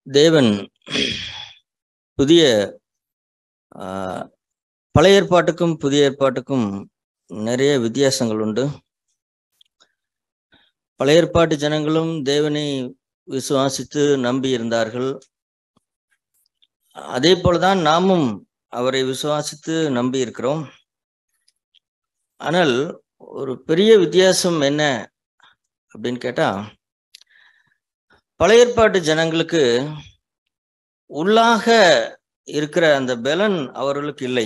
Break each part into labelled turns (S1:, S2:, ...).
S1: தேவன் புதிய ஆ, பழைய ஏற்பாட்டுக்கும் புதிய ஏற்பாட்டுக்கும் நிறைய வித்தியாசங்கள் உண்டு பழைய ஏற்பாட்டு ஜனங்களும் தேவனை விசுவாசித்து நம்பி இருந்தார்கள் அதே போலதான் நாமும் அவரை விசுவாசித்து நம்பி இருக்கிறோம் ஆனால் ஒரு பெரிய வித்தியாசம் என்ன அப்படின்னு கேட்டா பழைய ஏற்பாட்டு ஜனங்களுக்கு உள்ளாக இருக்கிற அந்த பலன் அவர்களுக்கு இல்லை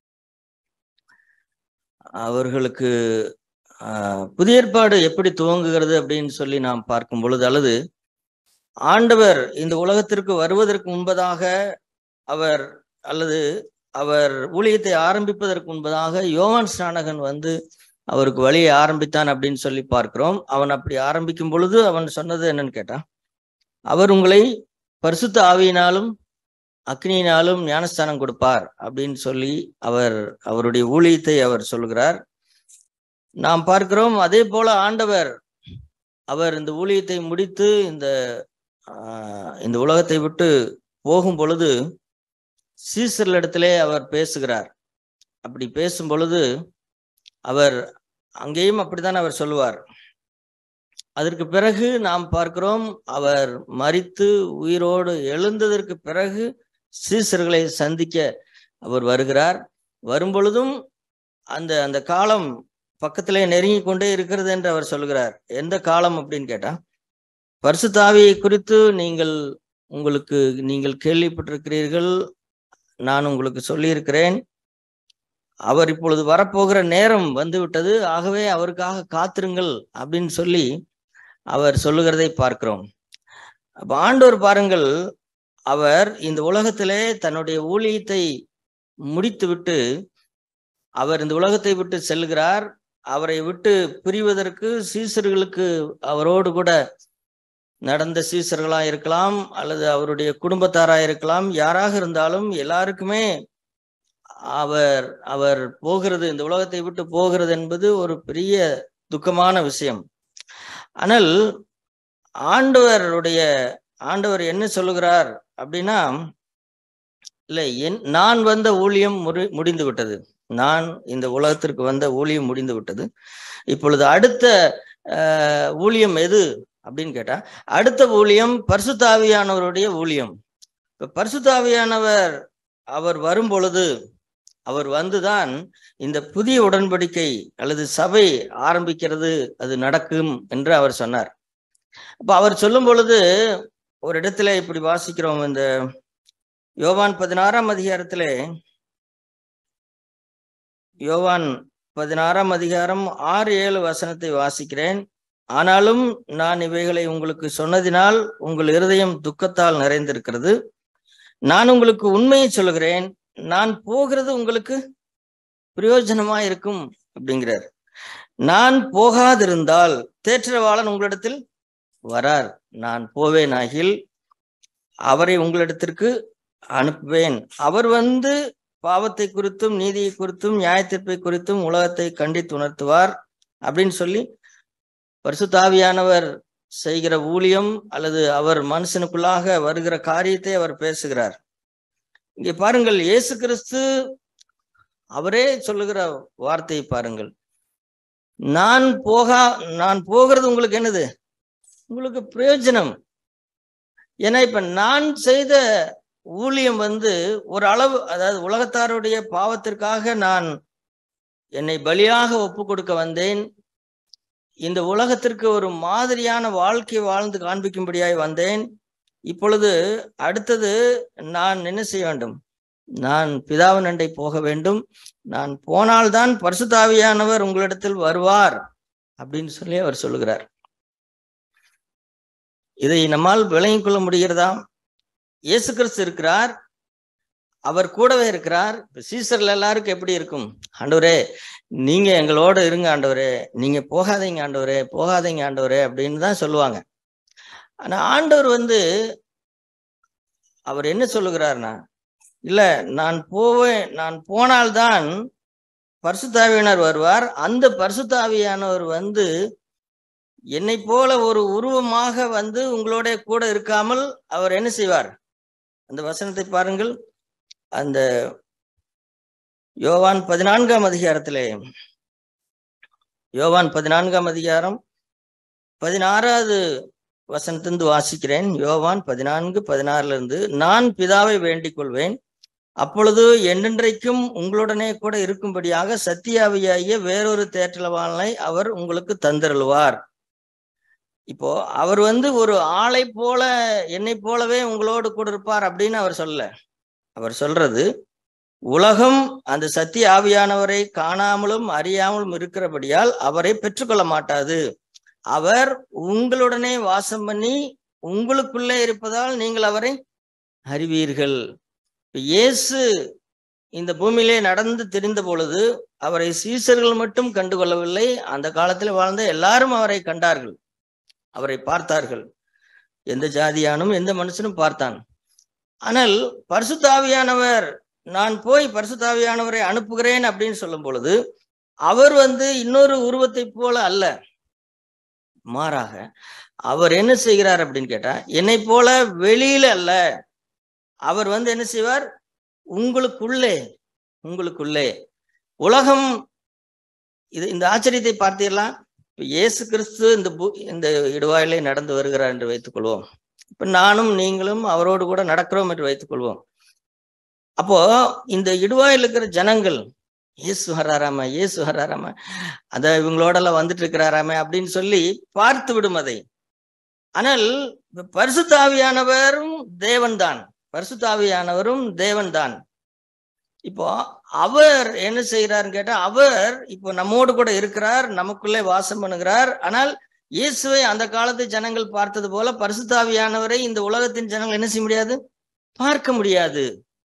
S1: அவர்களுக்கு ஆஹ், புதிய ஏற்பாடு எப்படி துவங்குகிறது அப்படின்னு சொல்லி நாம் பார்க்கும் பொழுது அல்லது ஆண்டவர் இந்த உலகத்திற்கு வருவதற்கு முன்பதாக அவர் அல்லது அவர் ஊழியத்தை ஆரம்பிப்பதற்கு முன்பதாக யோவான் ஸ்நானகன் வந்து அவருக்கு வழியை ஆரம்பித்தான் அப்படின்னு சொல்லி பார்க்கிறோம் அவன் அப்படி ஆரம்பிக்கும் பொழுது அவன் சொன்னது என்னன்னு கேட்டா அவர் உங்களை பரிசுத்த ஆவியினாலும் அக்னியினாலும் ஞானஸ்தானம் கொடுப்பார் அப்படின்னு சொல்லி அவர் அவருடைய ஊழியத்தை அவர் சொல்கிறார் நாம் பார்க்கிறோம் அதே போல ஆண்டவர் அவர் இந்த ஊழியத்தை முடித்து இந்த ஆஹ், இந்த உலகத்தை விட்டு போகும் பொழுது சீசர்களிடத்திலே அவர் பேசுகிறார் அப்படி பேசும் பொழுது அவர் அங்கேயும் அப்படித்தான் அவர் சொல்லுவார் அதற்கு பிறகு நாம் பார்க்கிறோம் அவர் மரித்து உயிரோடு எழுந்ததற்கு பிறகு சீசர்களை சந்திக்க அவர் வருகிறார் வரும்பொழுதும் அந்த அந்த காலம் பக்கத்திலே நெருங்கி கொண்டே இருக்கிறது என்று அவர் சொல்கிறார் எந்த காலம் அப்படின்னு கேட்டா பரிசுத்தாவியை குறித்து நீங்கள் உங்களுக்கு நீங்கள் கேள்விப்பட்டிருக்கிறீர்கள் நான் உங்களுக்கு சொல்லியிருக்கிறேன் அவர் இப்பொழுது வரப்போகிற நேரம் வந்துவிட்டது ஆகவே அவருக்காக காத்திருங்கள் அப்படின்னு சொல்லி அவர் சொல்லுகிறதை பார்க்கிறோம் அப்ப ஆண்டவர் பாருங்கள் அவர் இந்த உலகத்திலே தன்னுடைய ஊழியத்தை முடித்துவிட்டு அவர் இந்த உலகத்தை விட்டு செல்கிறார் அவரை விட்டு பிரிவதற்கு சீசர்களுக்கு அவரோடு கூட நடந்த சீசர்களா இருக்கலாம் அல்லது அவருடைய குடும்பத்தாரா இருக்கலாம் யாராக இருந்தாலும் எல்லாருக்குமே அவர் அவர் போகிறது இந்த உலகத்தை விட்டு போகிறது என்பது ஒரு பெரிய துக்கமான விஷயம் ஆனால் ஆண்டவருடைய ஆண்டவர் என்ன சொல்லுகிறார் அப்படின்னா இல்லை என் நான் வந்த ஊழியம் முடி முடிந்து விட்டது நான் இந்த உலகத்திற்கு வந்த ஊழியம் முடிந்து விட்டது இப்பொழுது அடுத்த அஹ், ஊழியம் எது அப்படின்னு கேட்டா அடுத்த ஊழியம் பரிசுத்தாவியானவருடைய ஊழியம் இப்ப பரிசுத்தாவியானவர் அவர் வரும் பொழுது அவர் வந்துதான் இந்த புதிய உடன்படிக்கை அல்லது சபை ஆரம்பிக்கிறது அது நடக்கும் என்று அவர் சொன்னார் அப்ப அவர் சொல்லும் பொழுது ஒரு இடத்துல இப்படி வாசிக்கிறோம் இந்த யோவான் பதினாறாம் அதிகாரத்திலே யோவான் பதினாறாம் அதிகாரம் ஆறு ஏழு வசனத்தை வாசிக்கிறேன் ஆனாலும் நான் இவைகளை உங்களுக்கு சொன்னதினால் உங்கள் இருதயம் துக்கத்தால் நிறைந்திருக்கிறது நான் உங்களுக்கு உண்மையை சொல்கிறேன் நான் போகிறது உங்களுக்கு பிரயோஜனமா இருக்கும் அப்படிங்கிறார் நான் போகாதிருந்தால் தேற்றவாளன் உங்களிடத்தில் வரார் நான் போவேனாகில் அவரை உங்களிடத்திற்கு அனுப்புவேன் அவர் வந்து பாவத்தை குறித்தும் நீதியை குறித்தும் நியாயத்தீர்ப்பை குறித்தும் உலகத்தை கண்டித்து உணர்த்துவார் அப்படின்னு சொல்லி பரிசுத்தாவியானவர் செய்கிற ஊழியம் அல்லது அவர் மனுஷனுக்குள்ளாக வருகிற காரியத்தை அவர் பேசுகிறார் இங்கே பாருங்கள் இயேசு கிறிஸ்து அவரே சொல்லுகிற வார்த்தையை பாருங்கள் நான் போகா நான் போகிறது உங்களுக்கு என்னது உங்களுக்கு பிரயோஜனம் ஏன்னா இப்ப நான் செய்த ஊழியம் வந்து ஒரு அளவு அதாவது உலகத்தாருடைய பாவத்திற்காக நான் என்னை பலியாக ஒப்பு கொடுக்க வந்தேன் இந்த உலகத்திற்கு ஒரு மாதிரியான வாழ்க்கை வாழ்ந்து காண்பிக்கும்படியாய் வந்தேன் இப்பொழுது அடுத்தது நான் என்ன செய்ய வேண்டும் நான் பிதாவின் அண்டை போக வேண்டும் நான் போனால்தான் பரிசுத்தாவியானவர் உங்களிடத்தில் வருவார் அப்படின்னு சொல்லி அவர் சொல்லுகிறார் இதை நம்மால் விளங்கிக் கொள்ள முடிகிறதா இயேசு கிறிஸ்து இருக்கிறார் அவர் கூடவே இருக்கிறார் இப்ப சீசர்ல எல்லாருக்கும் எப்படி இருக்கும் ஆண்டவரே நீங்க எங்களோட இருங்க ஆண்டவரே நீங்க போகாதீங்க ஆண்டவரே போகாதீங்க ஆண்டவரே அப்படின்னு தான் சொல்லுவாங்க ஆனா ஆண்டவர் வந்து அவர் என்ன சொல்லுகிறார்னா இல்ல நான் போவேன் நான் போனால்தான் பரிசுத்தாவியினர் வருவார் அந்த பரிசுத்தாவியானவர் வந்து என்னை போல ஒரு உருவமாக வந்து உங்களோட கூட இருக்காமல் அவர் என்ன செய்வார் அந்த வசனத்தை பாருங்கள் அந்த யோவான் பதினான்காம் அதிகாரத்திலே யோவான் பதினான்காம் அதிகாரம் பதினாறாவது வசனத்திலிருந்து வாசிக்கிறேன் யோவான் பதினான்கு பதினாறுல இருந்து நான் பிதாவை வேண்டிக் கொள்வேன் அப்பொழுது என்றென்றைக்கும் உங்களுடனே கூட இருக்கும்படியாக சத்தியாவியாகிய வேறொரு தேற்றலவாளனை அவர் உங்களுக்கு தந்திருள்வார் இப்போ அவர் வந்து ஒரு ஆளை போல என்னை போலவே உங்களோடு கூட இருப்பார் அப்படின்னு அவர் சொல்லல அவர் சொல்றது உலகம் அந்த சத்திய ஆவியானவரை காணாமலும் அறியாமலும் இருக்கிறபடியால் அவரை பெற்றுக்கொள்ள மாட்டாது அவர் உங்களுடனே வாசம் பண்ணி உங்களுக்குள்ளே இருப்பதால் நீங்கள் அவரை அறிவீர்கள் இயேசு இந்த பூமியிலே நடந்து தெரிந்த பொழுது அவரை சீசர்கள் மட்டும் கண்டுகொள்ளவில்லை அந்த காலத்தில் வாழ்ந்த எல்லாரும் அவரை கண்டார்கள் அவரை பார்த்தார்கள் எந்த ஜாதியானும் எந்த மனுஷனும் பார்த்தான் ஆனால் பரிசுத்தாவியானவர் நான் போய் பரிசுத்தாவியானவரை அனுப்புகிறேன் அப்படின்னு சொல்லும் பொழுது அவர் வந்து இன்னொரு உருவத்தை போல அல்ல மாறாக அவர் என்ன செய்கிறார் அப்படின்னு கேட்டா என்னை போல வெளியில அல்ல அவர் வந்து என்ன செய்வார் உங்களுக்குள்ளே உங்களுக்குள்ளே உலகம் இது இந்த ஆச்சரியத்தை பார்த்தீர்களா இப்ப இயேசு கிறிஸ்து இந்த பூ இந்த இடுவாயிலே நடந்து வருகிறார் என்று வைத்துக் கொள்வோம் இப்ப நானும் நீங்களும் அவரோடு கூட நடக்கிறோம் என்று வைத்துக் கொள்வோம் அப்போ இந்த இடுவாயில் இருக்கிற ஜனங்கள் இயேசு வராராம இயேசு வராராம அத இவங்களோடலாம் வந்துட்டு இருக்கிறாராம அப்படின்னு சொல்லி பார்த்து விடும் அதை ஆனால் பரிசுத்தாவியானவரும் தேவன்தான் பரிசுத்தாவியானவரும் தேவன்தான் இப்போ அவர் என்ன செய்யறாருன்னு கேட்டா அவர் இப்போ நம்மோடு கூட இருக்கிறார் நமக்குள்ளே வாசம் பண்ணுகிறார் ஆனால் இயேசுவை அந்த காலத்து ஜனங்கள் பார்த்தது போல பரிசுத்தாவியானவரை இந்த உலகத்தின் ஜனங்கள் என்ன செய்ய முடியாது பார்க்க முடியாது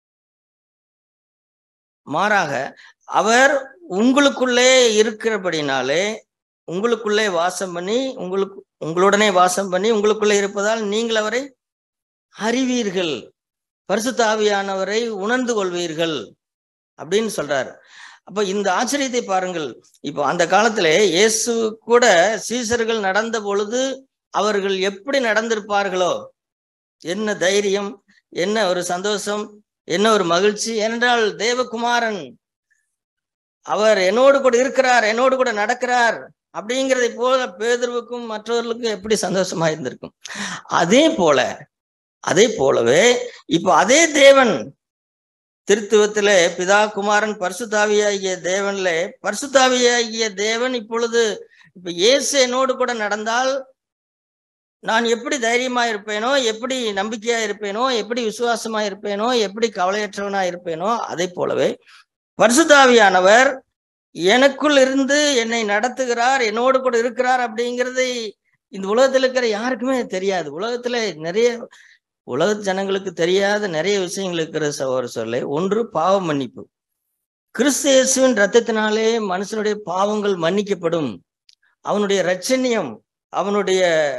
S1: மாறாக அவர் உங்களுக்குள்ளே இருக்கிறபடினாலே உங்களுக்குள்ளே வாசம் பண்ணி உங்களுக்கு உங்களுடனே வாசம் பண்ணி உங்களுக்குள்ளே இருப்பதால் நீங்கள் அவரை அறிவீர்கள் பரிசுத்தாவியானவரை உணர்ந்து கொள்வீர்கள் அப்படின்னு சொல்றார் அப்ப இந்த ஆச்சரியத்தை பாருங்கள் இப்போ அந்த காலத்துல இயேசு கூட சீசர்கள் நடந்த பொழுது அவர்கள் எப்படி நடந்திருப்பார்களோ என்ன தைரியம் என்ன ஒரு சந்தோஷம் என்ன ஒரு மகிழ்ச்சி ஏனென்றால் தேவகுமாரன் அவர் என்னோடு கூட இருக்கிறார் என்னோடு கூட நடக்கிறார் அப்படிங்கிறதை போல பேதர்வுக்கும் மற்றவர்களுக்கும் எப்படி சந்தோஷமா இருந்திருக்கும் அதே போல அதே போலவே இப்போ அதே தேவன் திருத்துவத்தில பிதா குமாரன் பரிசுத்தாவியாகிய தேவன்ல பரிசுத்தாவியாகிய தேவன் இப்பொழுது இப்ப இயேசு என்னோடு கூட நடந்தால் நான் எப்படி தைரியமா இருப்பேனோ எப்படி நம்பிக்கையா இருப்பேனோ எப்படி விசுவாசமா இருப்பேனோ எப்படி கவலையற்றவனா இருப்பேனோ அதே போலவே பரிசுத்தாவியானவர் எனக்குள் இருந்து என்னை நடத்துகிறார் என்னோடு கூட இருக்கிறார் அப்படிங்கிறதை இந்த உலகத்துல இருக்கிற யாருக்குமே தெரியாது உலகத்துல நிறைய உலக ஜனங்களுக்கு தெரியாத நிறைய விஷயங்கள் இருக்கிற சகோதர சொல்ல ஒன்று பாவ மன்னிப்பு கிறிஸ்து இயேசுவின் ரத்தத்தினாலே மனுஷனுடைய பாவங்கள் மன்னிக்கப்படும் அவனுடைய ரட்சணியம் அவனுடைய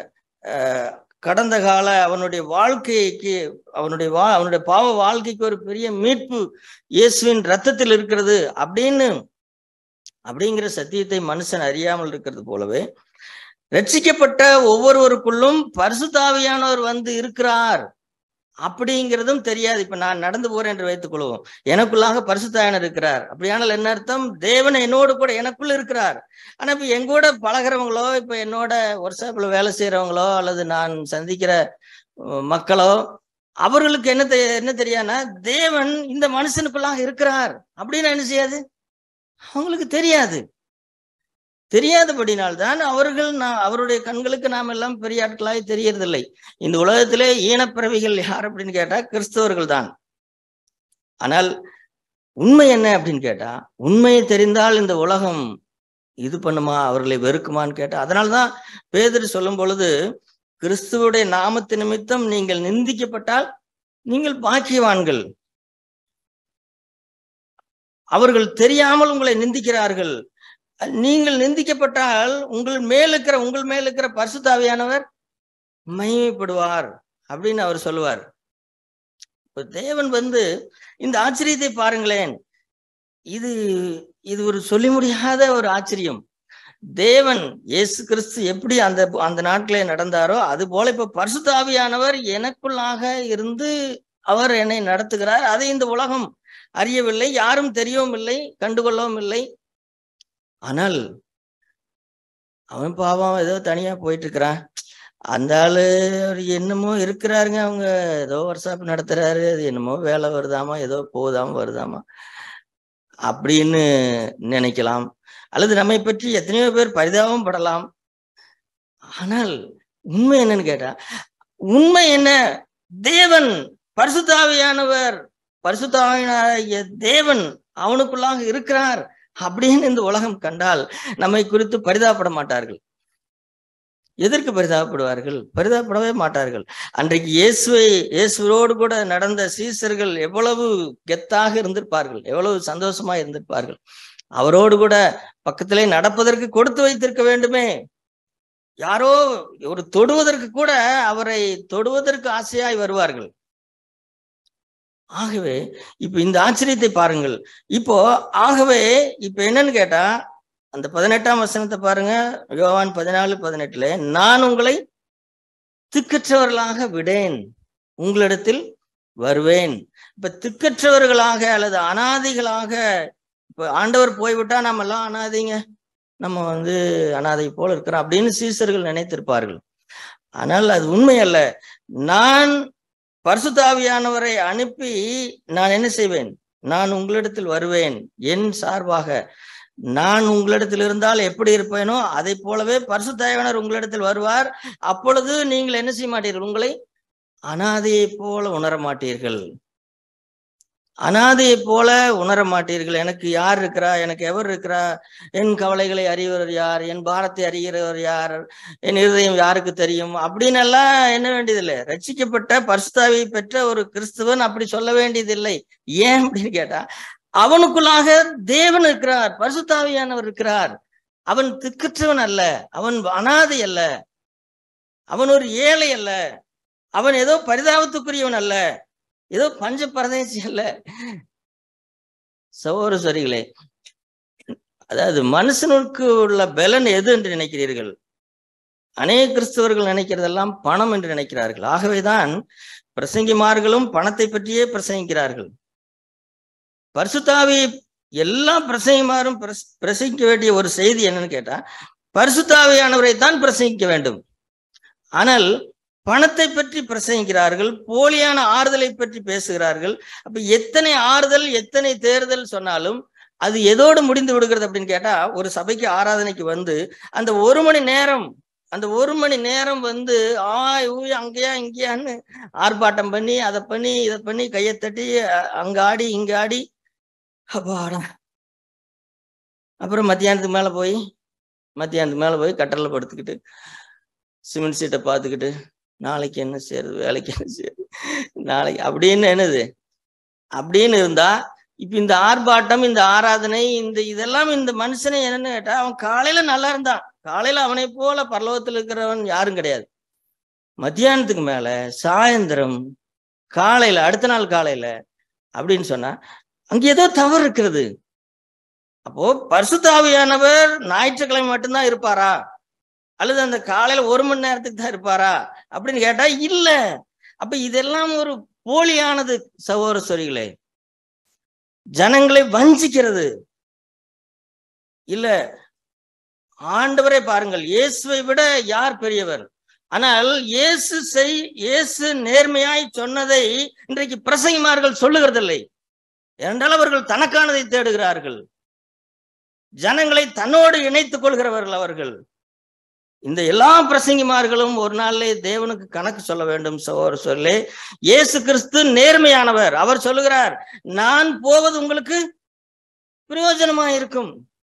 S1: கடந்த கால அவனுடைய வாழ்க்கைக்கு அவனுடைய வா அவனுடைய பாவ வாழ்க்கைக்கு ஒரு பெரிய மீட்பு இயேசுவின் ரத்தத்தில் இருக்கிறது அப்படின்னு அப்படிங்கிற சத்தியத்தை மனுஷன் அறியாமல் இருக்கிறது போலவே ரட்சிக்கப்பட்ட ஒவ்வொருவருக்குள்ளும் பரிசுத்தாவியானவர் வந்து இருக்கிறார் அப்படிங்கிறதும் தெரியாது இப்ப நான் நடந்து போறேன் என்று வைத்துக் கொள்வோம் எனக்குள்ளாக பரிசுத்தாயனர் இருக்கிறார் அப்படியானால் என்ன அர்த்தம் தேவன் என்னோடு கூட எனக்குள்ள இருக்கிறார் ஆனா இப்ப எங்கூட பழகிறவங்களோ இப்ப என்னோட ஒர்க்ஷாப்ல வேலை செய்யறவங்களோ அல்லது நான் சந்திக்கிற மக்களோ அவர்களுக்கு என்ன என்ன தெரியாதுன்னா தேவன் இந்த மனுஷனுக்குள்ளாக இருக்கிறார் அப்படின்னு என்ன செய்யாது அவங்களுக்கு தெரியாது தெரியாதபடினால்தான் அவர்கள் நான் அவருடைய கண்களுக்கு நாம் எல்லாம் பெரிய ஆட்களாய் தெரியறதில்லை இந்த உலகத்திலே ஈனப்பிறவிகள் யார் அப்படின்னு கேட்டா கிறிஸ்தவர்கள் தான் ஆனால் உண்மை என்ன அப்படின்னு கேட்டா உண்மையை தெரிந்தால் இந்த உலகம் இது பண்ணுமா அவர்களை வெறுக்குமான்னு கேட்டா அதனால்தான் பேதர் சொல்லும் பொழுது கிறிஸ்துவுடைய நாமத்து நிமித்தம் நீங்கள் நிந்திக்கப்பட்டால் நீங்கள் பாக்கியவான்கள் அவர்கள் தெரியாமல் உங்களை நிந்திக்கிறார்கள் நீங்கள் நிந்திக்கப்பட்டால் உங்கள் மேல் இருக்கிற உங்கள் மேல் இருக்கிற பரிசுத்தாவியானவர் மகிமைப்படுவார் அப்படின்னு அவர் சொல்லுவார் இப்ப தேவன் வந்து இந்த ஆச்சரியத்தை பாருங்களேன் இது இது ஒரு சொல்லி முடியாத ஒரு ஆச்சரியம் தேவன் இயேசு கிறிஸ்து எப்படி அந்த அந்த நாட்களே நடந்தாரோ அது போல இப்ப பரிசுத்தாவியானவர் எனக்குள்ளாக இருந்து அவர் என்னை நடத்துகிறார் அதை இந்த உலகம் அறியவில்லை யாரும் தெரியவும் இல்லை கண்டுகொள்ளவும் இல்லை ஆனால் அவன் பாவம் ஏதோ தனியா போயிட்டு இருக்கிறான் அந்த ஆளு ஒரு என்னமோ இருக்கிறாருங்க அவங்க ஏதோ ஒர்க்ஷாப் நடத்துறாரு அது என்னமோ வேலை வருதாமா ஏதோ போகுதாமா வருதாமா அப்படின்னு நினைக்கலாம் அல்லது நம்மை பற்றி எத்தனையோ பேர் பரிதாபம் படலாம் ஆனால் உண்மை என்னன்னு கேட்டா உண்மை என்ன தேவன் பரிசுத்தாவியானவர் பரிசுத்தாவியாய தேவன் அவனுக்குள்ளாக இருக்கிறார் அப்படின்னு இந்த உலகம் கண்டால் நம்மை குறித்து பரிதாபப்பட மாட்டார்கள் எதற்கு பரிதாபப்படுவார்கள் பரிதாபப்படவே மாட்டார்கள் அன்றைக்கு இயேசுவை இயேசுவோடு கூட நடந்த சீசர்கள் எவ்வளவு கெத்தாக இருந்திருப்பார்கள் எவ்வளவு சந்தோஷமா இருந்திருப்பார்கள் அவரோடு கூட பக்கத்திலே நடப்பதற்கு கொடுத்து வைத்திருக்க வேண்டுமே யாரோ ஒரு தொடுவதற்கு கூட அவரை தொடுவதற்கு ஆசையாய் வருவார்கள் ஆகவே இப்ப இந்த ஆச்சரியத்தை பாருங்கள் இப்போ ஆகவே இப்ப என்னன்னு கேட்டா அந்த பதினெட்டாம் வசனத்தை பாருங்க யோவான் பதினாலு பதினெட்டுல நான் உங்களை திக்கற்றவர்களாக விடேன் உங்களிடத்தில் வருவேன் இப்ப திக்கற்றவர்களாக அல்லது அனாதைகளாக இப்ப ஆண்டவர் போய்விட்டா நம்ம எல்லாம் அனாதைங்க நம்ம வந்து அனாதை போல இருக்கிறோம் அப்படின்னு சீசர்கள் நினைத்திருப்பார்கள் ஆனால் அது உண்மை அல்ல நான் பரிசுத்தாவியானவரை அனுப்பி நான் என்ன செய்வேன் நான் உங்களிடத்தில் வருவேன் என் சார்பாக நான் உங்களிடத்தில் இருந்தால் எப்படி இருப்பேனோ அதை போலவே பரிசுத்தாயவனர் உங்களிடத்தில் வருவார் அப்பொழுது நீங்கள் என்ன செய்ய மாட்டீர்கள் உங்களை அனாதையை போல உணர மாட்டீர்கள் அனாதையை போல உணர மாட்டீர்கள் எனக்கு யார் இருக்கிறா எனக்கு எவர் இருக்கிறா என் கவலைகளை அறிவர் யார் என் பாரத்தை அறிகிறவர் யார் என் இருதயம் யாருக்கு தெரியும் அப்படின்னு எல்லாம் என்ன வேண்டியதில்லை ரட்சிக்கப்பட்ட பரிசுத்தாவை பெற்ற ஒரு கிறிஸ்துவன் அப்படி சொல்ல வேண்டியதில்லை ஏன் அப்படின்னு கேட்டா அவனுக்குள்ளாக தேவன் இருக்கிறார் பரிசுத்தாவியானவர் இருக்கிறார் அவன் திக்கற்றவன் அல்ல அவன் அனாதை அல்ல அவன் ஒரு ஏழை அல்ல அவன் ஏதோ பரிதாபத்துக்குரியவன் அல்ல ஏதோ பஞ்ச பரதேசி அல்ல சகோதர சரிகளே அதாவது மனுஷனுக்கு உள்ள பலன் எது என்று நினைக்கிறீர்கள் அநேக கிறிஸ்தவர்கள் நினைக்கிறதெல்லாம் பணம் என்று நினைக்கிறார்கள் ஆகவேதான் பிரசங்கிமார்களும் பணத்தை பற்றியே பிரசங்கிக்கிறார்கள் பரிசுத்தாவி எல்லா பிரசங்கிமாரும் பிரசங்கிக்க வேண்டிய ஒரு செய்தி என்னன்னு கேட்டா பரிசுத்தாவியானவரை தான் பிரசங்கிக்க வேண்டும் ஆனால் பணத்தை பற்றி பிரசங்கிக்கிறார்கள் போலியான ஆறுதலை பற்றி பேசுகிறார்கள் அப்ப எத்தனை ஆறுதல் எத்தனை தேர்தல் சொன்னாலும் அது எதோடு முடிந்து விடுகிறது அப்படின்னு கேட்டா ஒரு சபைக்கு ஆராதனைக்கு வந்து அந்த ஒரு மணி நேரம் அந்த ஒரு மணி நேரம் வந்து ஆய் ஊய் அங்கேயா இங்கேயான்னு ஆர்ப்பாட்டம் பண்ணி அதை பண்ணி இதை பண்ணி கையை தட்டி அங்க ஆடி இங்க ஆடி அப்பாடா அப்புறம் மத்தியானத்துக்கு மேல போய் மத்தியானத்துக்கு மேல போய் கட்டரில் படுத்துக்கிட்டு சிமெண்ட் சீட்டை பார்த்துக்கிட்டு நாளைக்கு என்ன செய்யறது வேலைக்கு என்ன செய்யறது நாளைக்கு அப்படின்னு என்னது அப்படின்னு இருந்தா இப்ப இந்த ஆர்ப்பாட்டம் இந்த ஆராதனை இந்த இதெல்லாம் இந்த மனுஷனை என்னன்னு கேட்டா அவன் காலையில நல்லா இருந்தான் காலையில அவனை போல பரலோகத்தில் இருக்கிறவன் யாரும் கிடையாது மத்தியானத்துக்கு மேல சாயந்தரம் காலையில அடுத்த நாள் காலையில அப்படின்னு சொன்னா அங்க ஏதோ தவறு இருக்கிறது அப்போ பரிசுத்தாவியானவர் ஞாயிற்றுக்கிழமை மட்டும்தான் இருப்பாரா அல்லது அந்த காலையில ஒரு மணி நேரத்துக்கு தான் இருப்பாரா அப்படின்னு கேட்டா இல்ல அப்ப இதெல்லாம் ஒரு போலியானது சகோதர சொரிகளே ஜனங்களை வஞ்சிக்கிறது இல்ல ஆண்டவரை பாருங்கள் இயேசுவை விட யார் பெரியவர் ஆனால் இயேசு செய் இயேசு நேர்மையாய் சொன்னதை இன்றைக்கு பிரசங்கிமார்கள் சொல்லுகிறதில்லை என்றால் அவர்கள் தனக்கானதை தேடுகிறார்கள் ஜனங்களை தன்னோடு இணைத்துக் கொள்கிறவர்கள் அவர்கள் இந்த எல்லா பிரசங்கிமார்களும் ஒரு நாளிலே தேவனுக்கு கணக்கு சொல்ல வேண்டும் சகோதர சொல்லே இயேசு கிறிஸ்து நேர்மையானவர் அவர் சொல்லுகிறார் நான் போவது உங்களுக்கு பிரயோஜனமா இருக்கும்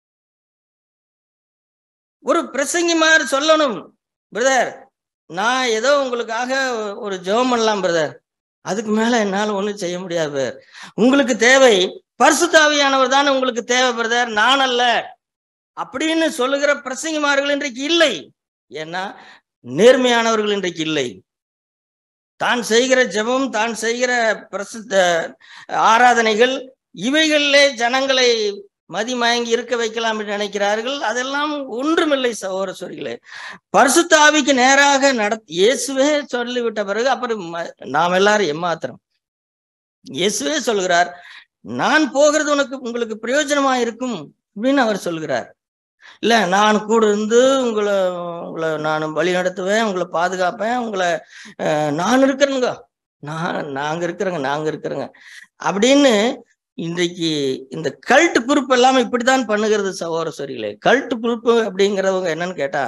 S1: ஒரு பிரசங்கிமார் சொல்லணும் பிரதர் நான் ஏதோ உங்களுக்காக ஒரு ஜெபம் பண்ணலாம் பிரதர் அதுக்கு மேல என்னால ஒண்ணும் செய்ய முடியாது உங்களுக்கு தேவை பரிசுத்தாவியானவர் தானே உங்களுக்கு தேவை பிரதர் நான் அல்ல அப்படின்னு சொல்லுகிற பிரசங்கிமார்கள் இன்றைக்கு இல்லை ஏன்னா நேர்மையானவர்கள் இன்றைக்கு இல்லை தான் செய்கிற ஜெபம் தான் செய்கிற பிரசித்த ஆராதனைகள் இவைகளிலே ஜனங்களை மதி மயங்கி இருக்க வைக்கலாம் என்று நினைக்கிறார்கள் அதெல்லாம் ஒன்றுமில்லை சகோதர சொல்களே பரிசுத்தாவிக்கு நேராக நட இயேசுவே சொல்லிவிட்ட பிறகு அப்புறம் ம- நாம் எல்லாரும் எம்மாத்திரம் இயேசுவே சொல்கிறார் நான் போகிறது உனக்கு உங்களுக்கு பிரயோஜனமா இருக்கும் அப்படின்னு அவர் சொல்கிறார் இல்ல நான் கூட இருந்து உங்களை உங்களை நான் வழி நடத்துவேன் உங்களை பாதுகாப்பேன் உங்களை அஹ், நான் இருக்கிறேங்க நான் நாங்க இருக்கிறேங்க நாங்க இருக்கிறேங்க அப்படின்னு இன்றைக்கு இந்த கல்ட் குரூப் எல்லாம் இப்படித்தான் பண்ணுகிறது சகோதர சரிகளே கல்ட் குரூப் அப்படிங்கிறவங்க என்னன்னு கேட்டா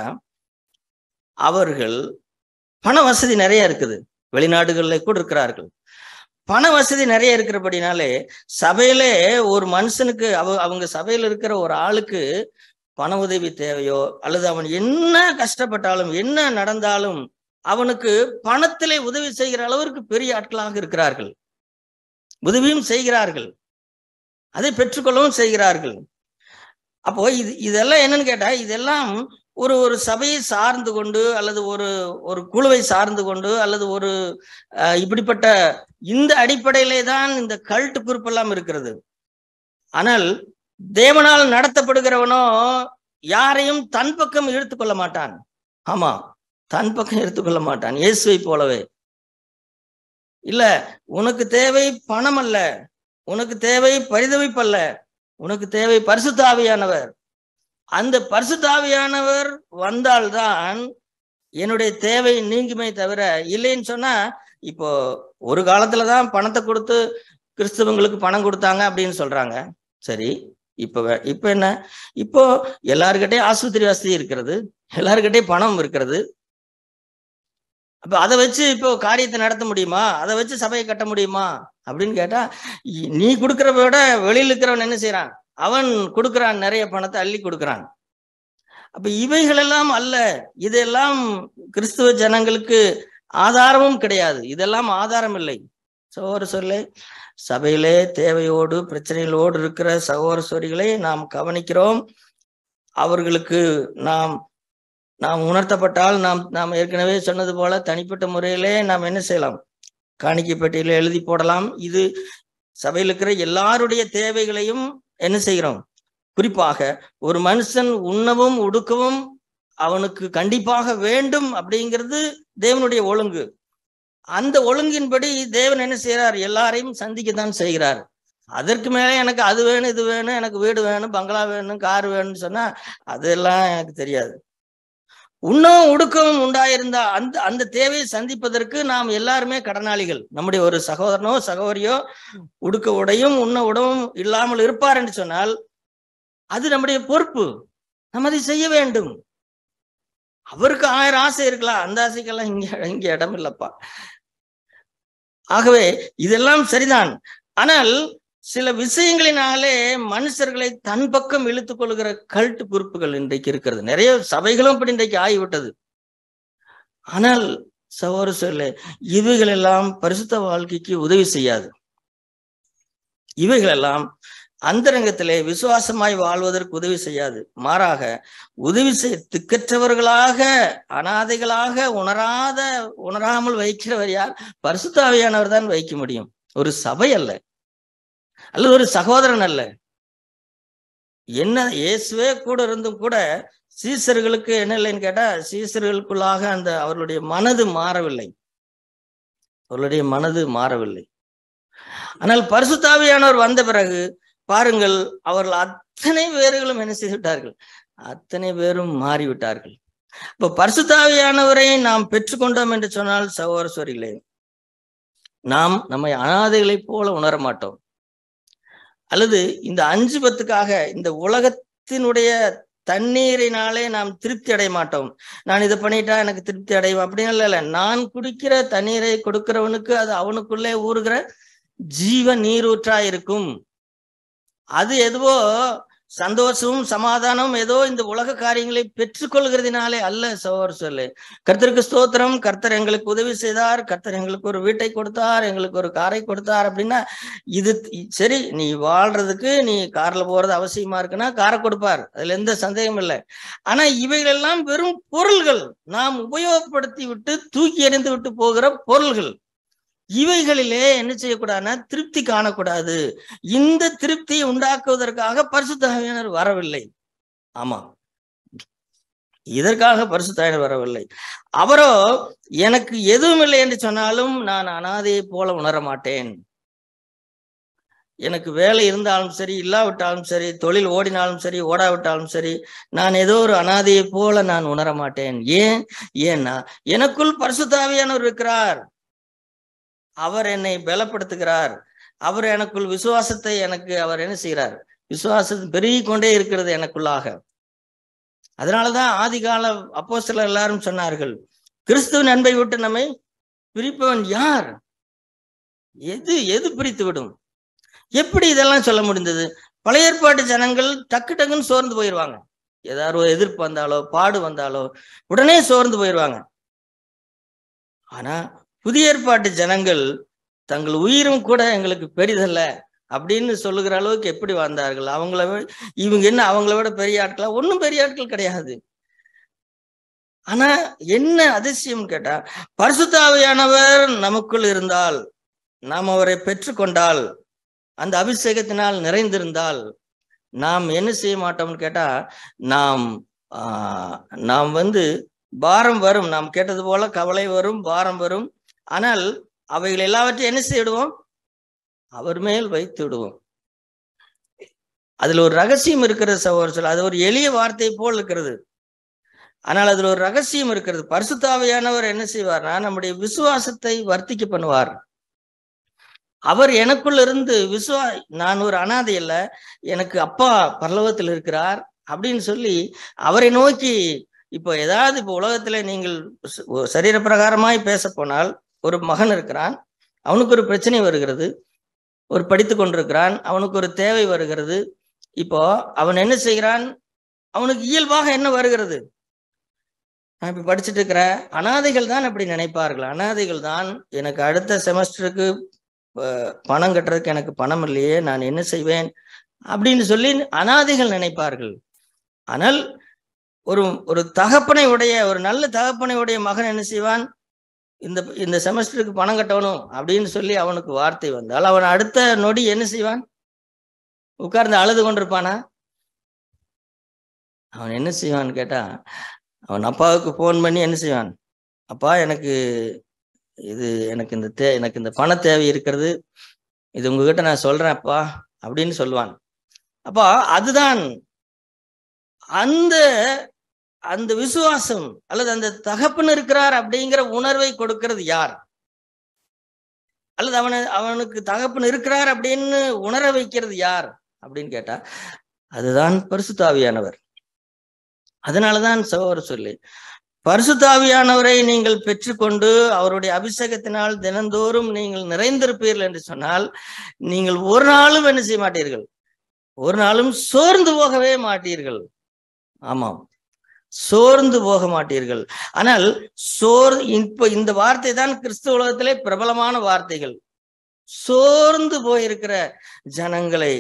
S1: அவர்கள் பண வசதி நிறைய இருக்குது வெளிநாடுகள்ல கூட இருக்கிறார்கள் பண வசதி நிறைய இருக்கிறபடினாலே சபையிலே ஒரு மனுஷனுக்கு அவ அவங்க சபையில இருக்கிற ஒரு ஆளுக்கு பண உதவி தேவையோ அல்லது அவன் என்ன கஷ்டப்பட்டாலும் என்ன நடந்தாலும் அவனுக்கு பணத்திலே உதவி செய்கிற அளவிற்கு பெரிய ஆட்களாக இருக்கிறார்கள் உதவியும் செய்கிறார்கள் அதை பெற்றுக்கொள்ளவும் செய்கிறார்கள் அப்போ இது இதெல்லாம் என்னன்னு கேட்டா இதெல்லாம் ஒரு ஒரு சபையை சார்ந்து கொண்டு அல்லது ஒரு ஒரு குழுவை சார்ந்து கொண்டு அல்லது ஒரு அஹ், இப்படிப்பட்ட இந்த அடிப்படையிலே தான் இந்த கல்ட் குரூப் எல்லாம் இருக்கிறது ஆனால் தேவனால் நடத்தப்படுகிறவனோ யாரையும் தன் பக்கம் இழுத்துக் கொள்ள மாட்டான் ஆமா தன் பக்கம் எடுத்துக்கொள்ள மாட்டான் இயேசுவை போலவே இல்ல உனக்கு தேவை பணம் அல்ல உனக்கு தேவை பரிதவிப்பல்ல உனக்கு தேவை பரிசுத்தாவியானவர் அந்த பரிசுத்தாவியானவர் வந்தால்தான் என்னுடைய தேவை நீங்குமே தவிர இல்லைன்னு சொன்னா இப்போ ஒரு காலத்துலதான் பணத்தை கொடுத்து கிறிஸ்தவங்களுக்கு பணம் கொடுத்தாங்க அப்படின்னு சொல்றாங்க சரி இப்ப வே- இப்ப என்ன இப்போ எல்லாருக்கிட்டையும் ஆஸ்பத்திரி வசதி இருக்கிறது எல்லாருக்கிட்டையும் பணம் இருக்கிறது அப்ப அதை வச்சு இப்போ காரியத்தை நடத்த முடியுமா அதை வச்சு சபையை கட்ட முடியுமா அப்படின்னு கேட்டா இ- நீ கொடுக்கறத விட வெளியில இருக்கிறவன் என்ன செய்யறான் அவன் கொடுக்கறான் நிறைய பணத்தை அள்ளி கொடுக்கறான் அப்ப இவைகள் எல்லாம் அல்ல இதெல்லாம் கிறிஸ்துவ ஜனங்களுக்கு ஆதாரமும் கிடையாது இதெல்லாம் ஆதாரம் இல்லை சகோதர சொல்லே சபையிலே தேவையோடு பிரச்சனைகளோடு இருக்கிற சகோதர சோரிகளை நாம் கவனிக்கிறோம் அவர்களுக்கு நாம் நாம் உணர்த்தப்பட்டால் நாம் நாம் ஏற்கனவே சொன்னது போல தனிப்பட்ட முறையிலே நாம் என்ன செய்யலாம் காணிக்கை பெட்டியில எழுதி போடலாம் இது சபையில் இருக்கிற எல்லாருடைய தேவைகளையும் என்ன செய்கிறோம் குறிப்பாக ஒரு மனுஷன் உண்ணவும் உடுக்கவும் அவனுக்கு கண்டிப்பாக வேண்டும் அப்படிங்கிறது தேவனுடைய ஒழுங்கு அந்த ஒழுங்கின்படி தேவன் என்ன செய்யறார் எல்லாரையும் சந்திக்கத்தான் செய்கிறார் அதற்கு மேலே எனக்கு அது வேணும் இது வேணும் எனக்கு வீடு வேணும் பங்களா வேணும் கார் வேணும்னு சொன்னா அதெல்லாம் எனக்கு தெரியாது உண்ணவும் உடுக்கவும் உண்டாயிருந்த அந்த அந்த தேவையை சந்திப்பதற்கு நாம் எல்லாருமே கடனாளிகள் நம்முடைய ஒரு சகோதரனோ சகோதரியோ உடுக்க உடையும் உண்ண உடவும் இல்லாமல் இருப்பார் என்று சொன்னால் அது நம்முடைய பொறுப்பு நம்ம அதை செய்ய வேண்டும் அவருக்கு ஆயிரம் ஆசை இருக்கலாம் அந்த ஆசைக்கெல்லாம் இங்க இங்க இடம் இல்லப்பா ஆகவே இதெல்லாம் சரிதான் ஆனால் சில விஷயங்களினாலே மனுஷர்களை தன் பக்கம் இழுத்துக் கொள்கிற கல்ட் குரூப்புகள் இன்றைக்கு இருக்கிறது நிறைய சபைகளும் இப்படி இன்றைக்கு ஆகிவிட்டது ஆனால் சகோதர சொல்ல இவைகள் எல்லாம் பரிசுத்த வாழ்க்கைக்கு உதவி செய்யாது இவைகள் எல்லாம் அந்தரங்கத்திலே விசுவாசமாய் வாழ்வதற்கு உதவி செய்யாது மாறாக உதவி செய்ய திக்கற்றவர்களாக அனாதைகளாக உணராத உணராமல் வைக்கிறவர் யார் பரிசுத்தாவியானவர் தான் வைக்க முடியும் ஒரு சபை அல்ல அல்லது ஒரு சகோதரன் அல்ல என்ன இயேசுவே கூட இருந்தும் கூட சீசர்களுக்கு என்ன இல்லைன்னு கேட்டா சீசர்களுக்குள்ளாக அந்த அவர்களுடைய மனது மாறவில்லை அவர்களுடைய மனது மாறவில்லை ஆனால் பரிசுத்தாவியானவர் வந்த பிறகு பாருங்கள் அவர்கள் அத்தனை பேர்களும் என்ன செய்து விட்டார்கள் அத்தனை பேரும் மாறிவிட்டார்கள் இப்ப பரிசுத்தாவியானவரை நாம் பெற்றுக்கொண்டோம் என்று சொன்னால் சகோதர சோரிகளே நாம் நம்மை அனாதைகளைப் போல உணர மாட்டோம் அல்லது இந்த அஞ்சு பத்துக்காக இந்த உலகத்தினுடைய தண்ணீரினாலே நாம் திருப்தி அடைய மாட்டோம் நான் இதை பண்ணிட்டா எனக்கு திருப்தி அடையும் அப்படின்னு இல்லை நான் குடிக்கிற தண்ணீரை கொடுக்கிறவனுக்கு அது அவனுக்குள்ளே ஊறுகிற ஜீவ நீரூற்றா இருக்கும் அது எதுவோ சந்தோஷமும் சமாதானமும் ஏதோ இந்த உலக காரியங்களை பெற்றுக்கொள்கிறதுனாலே அல்ல சோர் சொல்லு கர்த்தருக்கு ஸ்தோத்திரம் கர்த்தர் எங்களுக்கு உதவி செய்தார் கர்த்தர் எங்களுக்கு ஒரு வீட்டை கொடுத்தார் எங்களுக்கு ஒரு காரை கொடுத்தார் அப்படின்னா இது சரி நீ வாழ்றதுக்கு நீ கார்ல போறது அவசியமா இருக்குன்னா காரை கொடுப்பார் அதுல எந்த சந்தேகம் இல்லை ஆனா இவைகள் எல்லாம் வெறும் பொருள்கள் நாம் உபயோகப்படுத்தி விட்டு தூக்கி எறிந்து விட்டு போகிற பொருள்கள் இவைகளிலே என்ன செய்யக்கூடாதுன்னா திருப்தி காணக்கூடாது இந்த திருப்தியை உண்டாக்குவதற்காக பரிசுத்தாவியானவர் வரவில்லை ஆமா இதற்காக பரிசுத்தாவியானவர் வரவில்லை அவரோ எனக்கு எதுவும் இல்லை என்று சொன்னாலும் நான் அனாதையை போல உணர மாட்டேன் எனக்கு வேலை இருந்தாலும் சரி இல்லாவிட்டாலும் சரி தொழில் ஓடினாலும் சரி ஓடாவிட்டாலும் சரி நான் ஏதோ ஒரு அனாதையை போல நான் உணர மாட்டேன் ஏன் ஏன்னா எனக்குள் பரிசுத்தாவியானவர் இருக்கிறார் அவர் என்னை பலப்படுத்துகிறார் அவர் எனக்குள் விசுவாசத்தை எனக்கு அவர் என்ன செய்கிறார் விசுவாசத்தை பெருகி கொண்டே இருக்கிறது எனக்குள்ளாக அதனாலதான் ஆதி கால அப்போ சிலர் எல்லாரும் சொன்னார்கள் கிறிஸ்துவின் அன்பை விட்டு நம்மை பிரிப்பவன் யார் எது எது பிரித்து விடும் எப்படி இதெல்லாம் சொல்ல முடிந்தது பழைய ஏற்பாட்டு ஜனங்கள் டக்கு டக்குன்னு சோர்ந்து போயிடுவாங்க ஏதாவது ஒரு எதிர்ப்பு வந்தாலோ பாடு வந்தாலோ உடனே சோர்ந்து போயிடுவாங்க ஆனா புதிய ஏற்பாட்டு ஜனங்கள் தங்கள் உயிரும் கூட எங்களுக்கு பெரிதல்ல அப்படின்னு சொல்லுகிற அளவுக்கு எப்படி வந்தார்கள் அவங்கள விட இவங்க என்ன அவங்கள விட பெரிய ஆட்களா ஒன்றும் பெரிய ஆட்கள் கிடையாது ஆனா என்ன அதிசயம் கேட்டா பரிசுத்தாவையானவர் நமக்குள் இருந்தால் நாம் அவரை பெற்றுக்கொண்டால் அந்த அபிஷேகத்தினால் நிறைந்திருந்தால் நாம் என்ன செய்ய மாட்டோம்னு கேட்டா நாம் ஆஹ் நாம் வந்து பாரம் வரும் நாம் கேட்டது போல கவலை வரும் பாரம் வரும் ஆனால் அவைகள் எல்லாவற்றையும் என்ன செய்துடுவோம் அவர் மேல் வைத்து விடுவோம் அதுல ஒரு ரகசியம் இருக்கிறது சகோதரர் அது ஒரு எளிய வார்த்தை போல் இருக்கிறது ஆனால் அதுல ஒரு ரகசியம் இருக்கிறது பரிசுத்தாவையானவர் என்ன செய்வார்னா நம்முடைய விசுவாசத்தை வர்த்திக்க பண்ணுவார் அவர் எனக்குள்ள இருந்து விசுவா நான் ஒரு அனாதை அல்ல எனக்கு அப்பா பரலோகத்தில் இருக்கிறார் அப்படின்னு சொல்லி அவரை நோக்கி இப்போ ஏதாவது இப்போ உலகத்துல நீங்கள் சரீர பிரகாரமாய் பேச போனால் ஒரு மகன் இருக்கிறான் அவனுக்கு ஒரு பிரச்சனை வருகிறது ஒரு படித்து கொண்டிருக்கிறான் அவனுக்கு ஒரு தேவை வருகிறது இப்போ அவன் என்ன செய்கிறான் அவனுக்கு இயல்பாக என்ன வருகிறது நான் இப்ப படிச்சுட்டு இருக்கிறேன் அனாதைகள் தான் அப்படி நினைப்பார்கள் அனாதைகள் தான் எனக்கு அடுத்த செமஸ்டருக்கு பணம் கட்டுறதுக்கு எனக்கு பணம் இல்லையே நான் என்ன செய்வேன் அப்படின்னு சொல்லி அனாதைகள் நினைப்பார்கள் ஆனால் ஒரு ஒரு தகப்பனை உடைய ஒரு நல்ல தகப்பனை உடைய மகன் என்ன செய்வான் இந்த இந்த செமஸ்டருக்கு பணம் கட்டணும் அப்படின்னு சொல்லி அவனுக்கு வார்த்தை வந்தால் அவன் அடுத்த நொடி என்ன செய்வான் உட்கார்ந்து அழுது கொண்டிருப்பானா அவன் என்ன செய்வான்னு கேட்டா அவன் அப்பாவுக்கு ஃபோன் பண்ணி என்ன செய்வான் அப்பா எனக்கு இது எனக்கு இந்த தே எனக்கு இந்த பண தேவை இருக்கிறது இது உங்ககிட்ட நான் சொல்றேன் அப்பா அப்படின்னு சொல்லுவான் அப்பா அதுதான் அந்த அந்த விசுவாசம் அல்லது அந்த தகப்பன் இருக்கிறார் அப்படிங்கிற உணர்வை கொடுக்கிறது யார் அல்லது அவனை அவனுக்கு தகப்பன் இருக்கிறார் அப்படின்னு உணர வைக்கிறது யார் அப்படின்னு கேட்டா அதுதான் பரிசுத்தாவியானவர் அதனாலதான் சகோதர சொல்லி பரிசுத்தாவியானவரை நீங்கள் பெற்றுக்கொண்டு அவருடைய அபிஷேகத்தினால் தினந்தோறும் நீங்கள் நிறைந்திருப்பீர்கள் என்று சொன்னால் நீங்கள் ஒரு நாளும் என்ன செய்ய மாட்டீர்கள் ஒரு நாளும் சோர்ந்து போகவே மாட்டீர்கள் ஆமாம் சோர்ந்து போக மாட்டீர்கள் ஆனால் சோர் இப்ப இந்த வார்த்தை தான் கிறிஸ்துவ உலகத்திலே பிரபலமான வார்த்தைகள் சோர்ந்து போயிருக்கிற ஜனங்களை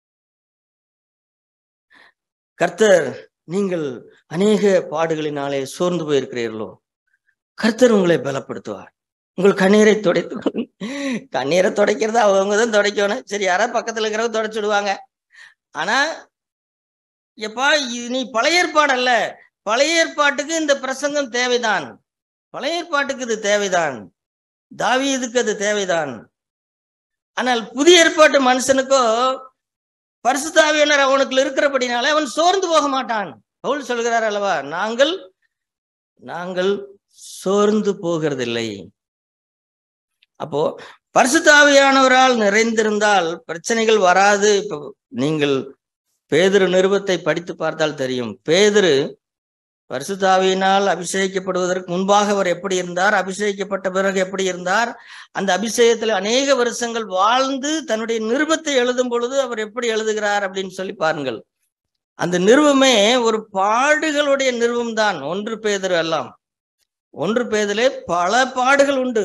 S1: கர்த்தர் நீங்கள் அநேக பாடுகளினாலே சோர்ந்து போயிருக்கிறீர்களோ கர்த்தர் உங்களை பலப்படுத்துவார் உங்கள் கண்ணீரை துடைத்து கண்ணீரை துடைக்கிறது அவங்க தான் துடைக்கணும் சரி யாராவது பக்கத்துல இருக்கிறவங்க துடைச்சு விடுவாங்க ஆனா எப்பா இது நீ பழைய ஏற்பாடு அல்ல பழைய ஏற்பாட்டுக்கு இந்த பிரசங்கம் தேவைதான் பழைய ஏற்பாட்டுக்கு இது தேவைதான் தாவீதுக்கு அது தேவைதான் ஆனால் புதிய ஏற்பாட்டு மனுஷனுக்கோ பரிசுத்தாவியனர் அவனுக்குள்ள இருக்கிறபடினால அவன் சோர்ந்து போக மாட்டான் பவுல் சொல்கிறார் அல்லவா நாங்கள் நாங்கள் சோர்ந்து போகிறதில்லை அப்போ பரிசுத்தாவியானவரால் நிறைந்திருந்தால் பிரச்சனைகள் வராது இப்போ நீங்கள் பேதுரு நிருபத்தை படித்து பார்த்தால் தெரியும் பேதுரு பரிசுத்தாவியினால் அபிஷேகிக்கப்படுவதற்கு முன்பாக அவர் எப்படி இருந்தார் அபிஷேகிக்கப்பட்ட பிறகு எப்படி இருந்தார் அந்த அபிஷேகத்தில் அநேக வருஷங்கள் வாழ்ந்து தன்னுடைய நிருபத்தை எழுதும் பொழுது அவர் எப்படி எழுதுகிறார் அப்படின்னு சொல்லி பாருங்கள் அந்த நிறுவமே ஒரு பாடுகளுடைய நிறுவம் தான் ஒன்று பேதர் எல்லாம் ஒன்று பேதிலே பல பாடுகள் உண்டு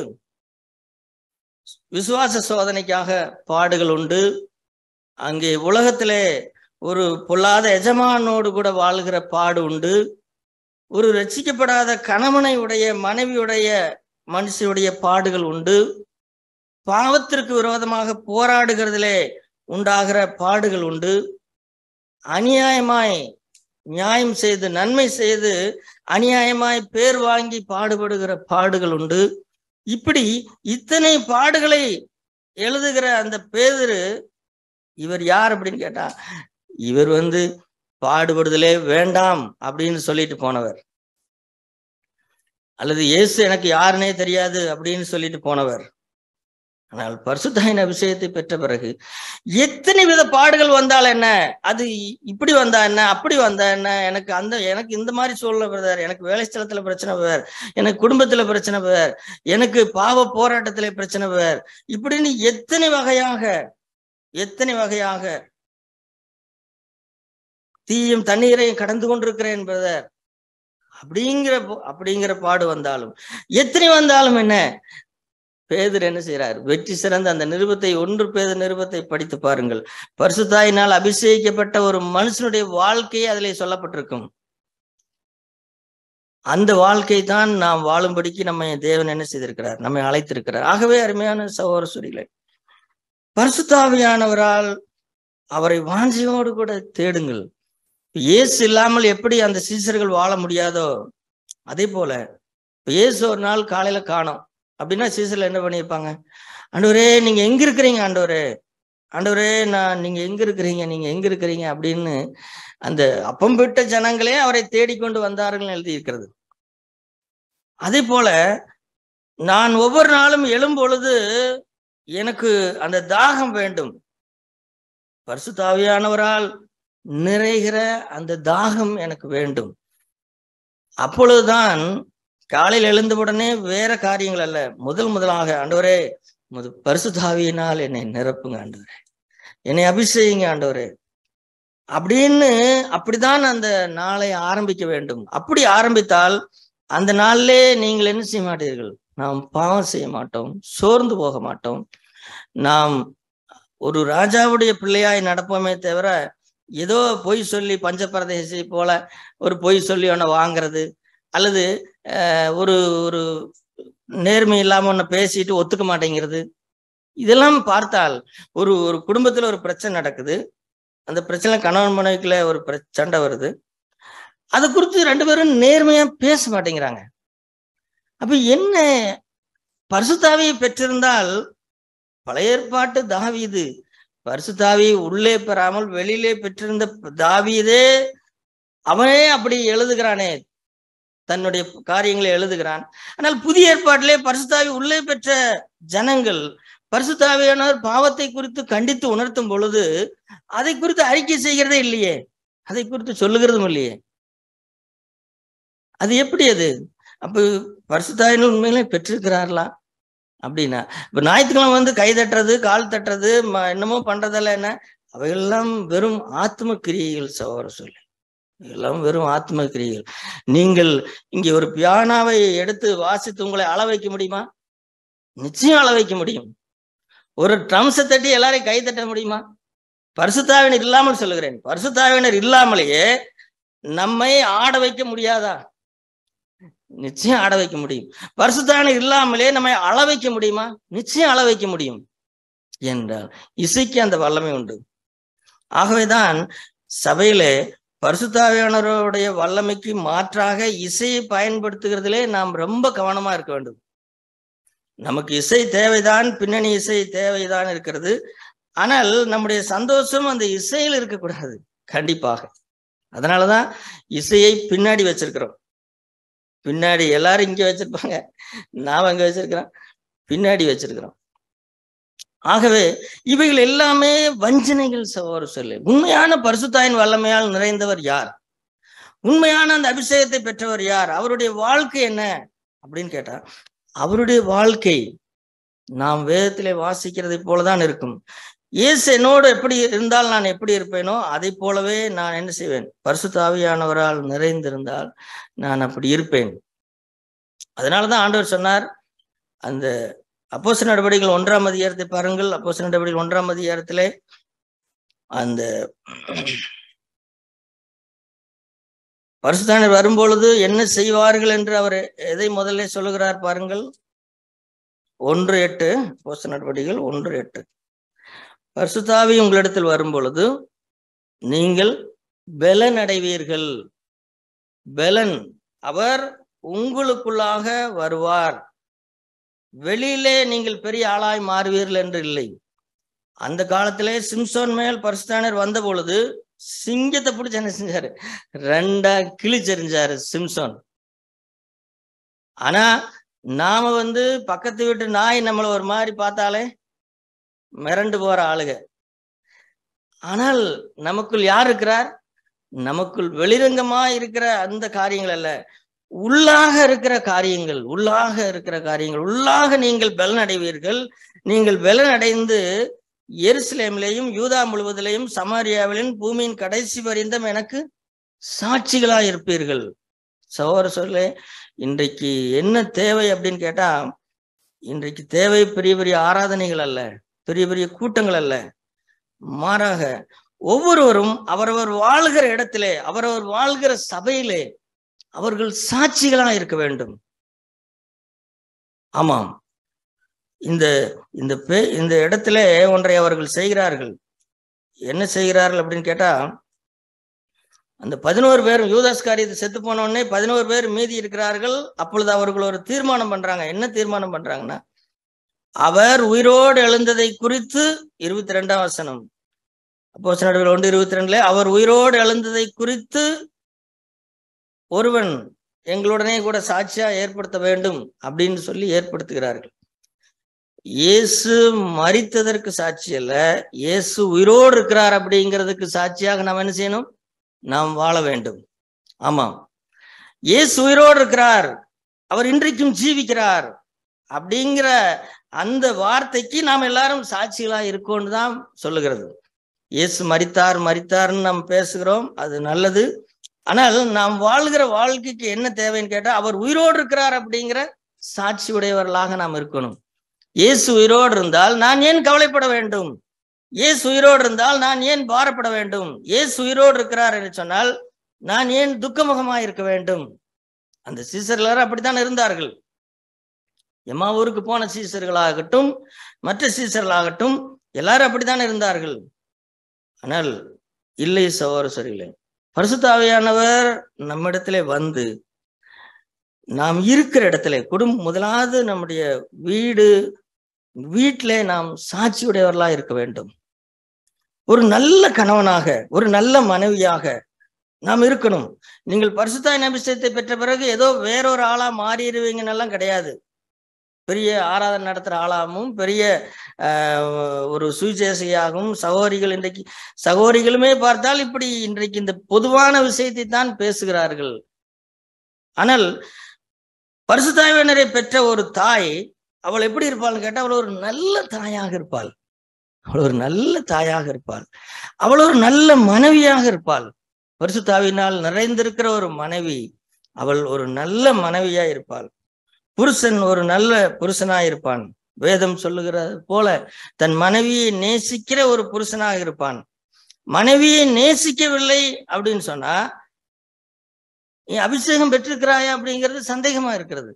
S1: விசுவாச சோதனைக்காக பாடுகள் உண்டு அங்கே உலகத்திலே ஒரு பொல்லாத எஜமானோடு கூட வாழ்கிற பாடு உண்டு ஒரு ரட்சிக்கப்படாத கணவனை உடைய மனைவியுடைய மனுஷனுடைய பாடுகள் உண்டு பாவத்திற்கு விரோதமாக போராடுகிறதிலே உண்டாகிற பாடுகள் உண்டு அநியாயமாய் நியாயம் செய்து நன்மை செய்து அநியாயமாய் பேர் வாங்கி பாடுபடுகிற பாடுகள் உண்டு இப்படி இத்தனை பாடுகளை எழுதுகிற அந்த பேதரு இவர் யார் அப்படின்னு கேட்டா இவர் வந்து பாடுபடுதலே வேண்டாம் அப்படின்னு சொல்லிட்டு போனவர் அல்லது இயேசு எனக்கு யாருன்னே தெரியாது அப்படின்னு சொல்லிட்டு போனவர் ஆனால் பரிசுத்தாயின் அபிஷேகத்தை பெற்ற பிறகு எத்தனை வித பாடுகள் வந்தால் என்ன அது இப்படி வந்தா என்ன அப்படி வந்தா என்ன எனக்கு அந்த எனக்கு இந்த மாதிரி சூழ்நிலை பிரதர் எனக்கு வேலை ஸ்தலத்துல பிரச்சனை வேர் எனக்கு குடும்பத்துல பிரச்சனை வேர் எனக்கு பாவ போராட்டத்திலே பிரச்சனை வேர் இப்படின்னு எத்தனை வகையாக எத்தனை வகையாக தீயும் தண்ணீரையும் கடந்து கொண்டிருக்கிறேன் பிரதர் அப்படிங்கிற அப்படிங்கிற பாடு வந்தாலும் எத்தனை வந்தாலும் என்ன பேதர் என்ன செய்யறார் வெற்றி சிறந்த அந்த நிருபத்தை ஒன்று பேத நிருபத்தை படித்து பாருங்கள் பரிசுத்தாயினால் அபிஷேகிக்கப்பட்ட ஒரு மனுஷனுடைய வாழ்க்கை அதிலே சொல்லப்பட்டிருக்கும் அந்த வாழ்க்கை தான் நாம் வாழும்படிக்கு நம்ம தேவன் என்ன செய்திருக்கிறார் நம்மை அழைத்திருக்கிறார் ஆகவே அருமையான சகோதர சுரிகளை பரிசுத்தாவியானவரால் அவரை வாஞ்சியோடு கூட தேடுங்கள் இயேசு இல்லாமல் எப்படி அந்த சீசர்கள் வாழ முடியாதோ அதே போல இயேசு ஒரு நாள் காலையில காணோம் அப்படின்னா சீசர்ல என்ன பண்ணியிருப்பாங்க ஆண்டவரே நீங்க எங்க இருக்கிறீங்க ஆண்டவரே ஆண்டவரே நான் நீங்க எங்க இருக்கிறீங்க நீங்க எங்க இருக்கிறீங்க அப்படின்னு அந்த அப்பம் விட்ட ஜனங்களே அவரை தேடிக்கொண்டு வந்தார்கள் எழுதி இருக்கிறது அதே போல நான் ஒவ்வொரு நாளும் எழும் பொழுது எனக்கு அந்த தாகம் வேண்டும் பரிசுத்தாவியானவரால் நிறைகிற அந்த தாகம் எனக்கு வேண்டும் அப்பொழுதுதான் காலையில் எழுந்தவுடனே வேற காரியங்கள் அல்ல முதல் முதலாக ஆண்டவரே முது பரிசுத்தாவியினால் என்னை நிரப்புங்க ஆண்டவரே என்னை அபிஷேகிங்க ஆண்டவரே அப்படின்னு அப்படிதான் அந்த நாளை ஆரம்பிக்க வேண்டும் அப்படி ஆரம்பித்தால் அந்த நாளிலே நீங்கள் என்ன செய்ய மாட்டீர்கள் நாம் பாவம் செய்ய மாட்டோம் சோர்ந்து போக மாட்டோம் நாம் ஒரு ராஜாவுடைய பிள்ளையாய் நடப்போமே தவிர ஏதோ பொய் சொல்லி பஞ்சபிரதேசி போல ஒரு பொய் சொல்லி ஒன்ன வாங்குறது அல்லது ஒரு ஒரு நேர்மை இல்லாம ஒன்று பேசிட்டு ஒத்துக்க மாட்டேங்கிறது இதெல்லாம் பார்த்தால் ஒரு ஒரு குடும்பத்துல ஒரு பிரச்சனை நடக்குது அந்த பிரச்சனை கணவன் மனைவிக்குள்ள ஒரு சண்டை வருது அதை குறித்து ரெண்டு பேரும் நேர்மையா பேச மாட்டேங்கிறாங்க அப்ப என்ன பரிசுத்தாவியை பெற்றிருந்தால் பழைய ஏற்பாட்டு தாவீது பரிசுத்தாவியை உள்ளே பெறாமல் வெளியிலே பெற்றிருந்த தாவீதே அவனே அப்படி எழுதுகிறானே தன்னுடைய காரியங்களை எழுதுகிறான் ஆனால் புதிய ஏற்பாட்டிலே பரிசுத்தாவி உள்ளே பெற்ற ஜனங்கள் பரிசுத்தாவியானவர் பாவத்தை குறித்து கண்டித்து உணர்த்தும் பொழுது அதை குறித்து அறிக்கை செய்கிறதே இல்லையே அதை குறித்து சொல்லுகிறதும் இல்லையே அது எப்படி அது அப்ப பரிசுத்தாவின் உண்மையிலே பெற்றிருக்கிறார்களா அப்படின்னா இப்ப ஞாயிற்றுக்கிழமை வந்து கை தட்டுறது கால் தட்டுறது என்னமோ பண்றதெல்லாம் என்ன அவையெல்லாம் வெறும் ஆத்ம கிரியைகள் சகோதர சொல்லி எல்லாம் வெறும் ஆத்ம கிரிகள் நீங்கள் இங்கே ஒரு பியானாவை எடுத்து வாசித்து உங்களை அள வைக்க முடியுமா நிச்சயம் அள வைக்க முடியும் ஒரு ட்ரம்ஸை தட்டி எல்லாரையும் கை தட்ட முடியுமா பரிசுத்தாவினர் இல்லாமல் சொல்லுகிறேன் பரிசுத்தாவினர் இல்லாமலேயே நம்மை ஆட வைக்க முடியாதா நிச்சயம் ஆட வைக்க முடியும் பரிசுத்தாவினர் இல்லாமலே நம்மை அள வைக்க முடியுமா நிச்சயம் அள வைக்க முடியும் என்றால் இசைக்கு அந்த வல்லமை உண்டு ஆகவேதான் சபையிலே பரிசுத்தாவியானவருடைய வல்லமைக்கு மாற்றாக இசையை பயன்படுத்துகிறதுலே நாம் ரொம்ப கவனமா இருக்க வேண்டும் நமக்கு இசை தேவைதான் பின்னணி இசை தேவைதான் இருக்கிறது ஆனால் நம்முடைய சந்தோஷம் அந்த இசையில் இருக்கக்கூடாது கண்டிப்பாக அதனாலதான் இசையை பின்னாடி வச்சிருக்கிறோம் பின்னாடி எல்லாரும் இங்க வச்சிருப்பாங்க நாம் அங்க வச்சிருக்கிறோம் பின்னாடி வச்சிருக்கிறோம் ஆகவே இவைகள் எல்லாமே வஞ்சனைகள் சகோதர சொல்லு உண்மையான பரிசுத்தாயின் வல்லமையால் நிறைந்தவர் யார் உண்மையான அந்த அபிஷேகத்தை பெற்றவர் யார் அவருடைய வாழ்க்கை என்ன அப்படின்னு கேட்டா அவருடைய வாழ்க்கை நாம் வேதத்திலே வாசிக்கிறதை போலதான் இருக்கும் இயேசு என்னோடு எப்படி இருந்தால் நான் எப்படி இருப்பேனோ அதை போலவே நான் என்ன செய்வேன் பரிசுத்தாவியானவரால் நிறைந்திருந்தால் நான் அப்படி இருப்பேன் அதனாலதான் ஆண்டவர் சொன்னார் அந்த அப்போச நடவடிக்கைகள் ஒன்றாம் அதிகாரத்தை பாருங்கள் அப்போச நடவடிக்கைகள் ஒன்றாம் அதிகாரத்திலே அந்த பரிசுத்தானர் வரும்பொழுது என்ன செய்வார்கள் என்று அவர் எதை முதல்ல சொல்லுகிறார் பாருங்கள் ஒன்று எட்டு போஸ்ட் நடவடிக்கைகள் ஒன்று எட்டு பரிசுத்தாவி உங்களிடத்தில் வரும் பொழுது நீங்கள் பெலன் அடைவீர்கள் பெலன் அவர் உங்களுக்குள்ளாக வருவார் வெளியிலே நீங்கள் பெரிய ஆளாய் மாறுவீர்கள் என்று இல்லை அந்த காலத்திலே சிம்சோன் மேல் பரிசுத்தானர் வந்த பொழுது சிங்கத்தை பிடிச்சு என்ன செஞ்சாரு ரெண்டா கிழிச்செறிஞ்சாரு சிம்சோன் ஆனா நாம வந்து பக்கத்து வீட்டு நாய் நம்மள ஒரு மாதிரி பார்த்தாலே மிரண்டு போற ஆளுக ஆனால் நமக்குள் யார் இருக்கிறார் நமக்குள் வெளிரங்கமா இருக்கிற அந்த காரியங்கள் அல்ல உள்ளாக இருக்கிற காரியங்கள் உள்ளாக இருக்கிற காரியங்கள் உள்ளாக நீங்கள் பலன் அடைவீர்கள் நீங்கள் பலன் அடைந்து எருசலேமிலேயும் யூதா முழுவதிலேயும் சமாரியாவிலும் பூமியின் கடைசி வரிந்தம் எனக்கு சாட்சிகளா இருப்பீர்கள் சகோதர சொல்ல இன்றைக்கு என்ன தேவை அப்படின்னு கேட்டா இன்றைக்கு தேவை பெரிய பெரிய ஆராதனைகள் அல்ல பெரிய பெரிய கூட்டங்கள் அல்ல மாறாக ஒவ்வொருவரும் அவரவர் வாழ்கிற இடத்திலே அவரவர் வாழ்கிற சபையிலே அவர்கள் சாட்சிகளா இருக்க வேண்டும் ஆமாம் இந்த இந்த பே இந்த இடத்துல ஒன்றை அவர்கள் செய்கிறார்கள் என்ன செய்கிறார்கள் அப்படின்னு கேட்டா அந்த பதினோரு பேரும் யூதாஸ் காரியத்தை செத்து போன உடனே பதினோரு பேர் மீதி இருக்கிறார்கள் அப்பொழுது அவர்கள் ஒரு தீர்மானம் பண்றாங்க என்ன தீர்மானம் பண்றாங்கன்னா அவர் உயிரோடு எழுந்ததை குறித்து இருபத்தி ரெண்டாம் வசனம் அப்போ நடுவில் ஒன்று இருபத்தி ரெண்டுல அவர் உயிரோடு எழுந்ததை குறித்து ஒருவன் எங்களுடனே கூட சாட்சியா ஏற்படுத்த வேண்டும் அப்படின்னு சொல்லி ஏற்படுத்துகிறார்கள் இயேசு மறித்ததற்கு சாட்சி அல்ல இயேசு உயிரோடு இருக்கிறார் அப்படிங்கிறதுக்கு சாட்சியாக நாம் என்ன செய்யணும் நாம் வாழ வேண்டும் ஆமாம் இயேசு உயிரோடு இருக்கிறார் அவர் இன்றைக்கும் ஜீவிக்கிறார் அப்படிங்கிற அந்த வார்த்தைக்கு நாம் எல்லாரும் சாட்சிகளா இருக்கோன்னு தான் சொல்லுகிறது இயேசு மறித்தார் மறித்தார்னு நாம் பேசுகிறோம் அது நல்லது ஆனால் நாம் வாழ்கிற வாழ்க்கைக்கு என்ன தேவைன்னு கேட்டா அவர் உயிரோடு இருக்கிறார் அப்படிங்கிற சாட்சி உடையவர்களாக நாம் இருக்கணும் இயேசு உயிரோடு இருந்தால் நான் ஏன் கவலைப்பட வேண்டும் இயேசு உயிரோடு இருந்தால் நான் ஏன் பாரப்பட வேண்டும் இயேசு உயிரோடு இருக்கிறார் என்று சொன்னால் நான் ஏன் துக்கமுகமாக இருக்க வேண்டும் அந்த சீசர்கள் அப்படித்தான் இருந்தார்கள் எம்மா ஊருக்கு போன சீசர்களாகட்டும் மற்ற சீசர்களாகட்டும் எல்லாரும் அப்படித்தான் இருந்தார்கள் ஆனால் இல்லை சகோதர சரியில்லை பரிசுத்தாவியானவர் நம்மிடத்திலே வந்து நாம் இருக்கிற இடத்துல குடும்பம் முதலாவது நம்முடைய வீடு வீட்டிலே நாம் சாட்சியுடையவர்களா இருக்க வேண்டும் ஒரு நல்ல கணவனாக ஒரு நல்ல மனைவியாக நாம் இருக்கணும் நீங்கள் பரிசுத்தாய் அபிஷேகத்தை பெற்ற பிறகு ஏதோ வேறொரு ஆளா மாறிடுவீங்கன்னு எல்லாம் கிடையாது பெரிய ஆராதனை நடத்துற ஆளாகவும் பெரிய ஒரு சுவிசேஷையாகவும் சகோதரிகள் இன்றைக்கு சகோதரிகளுமே பார்த்தால் இப்படி இன்றைக்கு இந்த பொதுவான விஷயத்தை தான் பேசுகிறார்கள் ஆனால் பரிசுத்தாய்வினரை பெற்ற ஒரு தாய் அவள் எப்படி இருப்பாள்னு கேட்டால் அவள் ஒரு நல்ல தாயாக இருப்பாள் அவள் ஒரு நல்ல தாயாக இருப்பாள் அவள் ஒரு நல்ல மனைவியாக இருப்பாள் பரிசுத்தாவினால் நிறைந்திருக்கிற ஒரு மனைவி அவள் ஒரு நல்ல மனைவியா இருப்பாள் புருஷன் ஒரு நல்ல புருஷனா இருப்பான் வேதம் சொல்லுகிறது போல தன் மனைவியை நேசிக்கிற ஒரு புருஷனாக இருப்பான் மனைவியை நேசிக்கவில்லை அப்படின்னு சொன்னா நீ அபிஷேகம் பெற்றிருக்கிறாயா அப்படிங்கிறது சந்தேகமா இருக்கிறது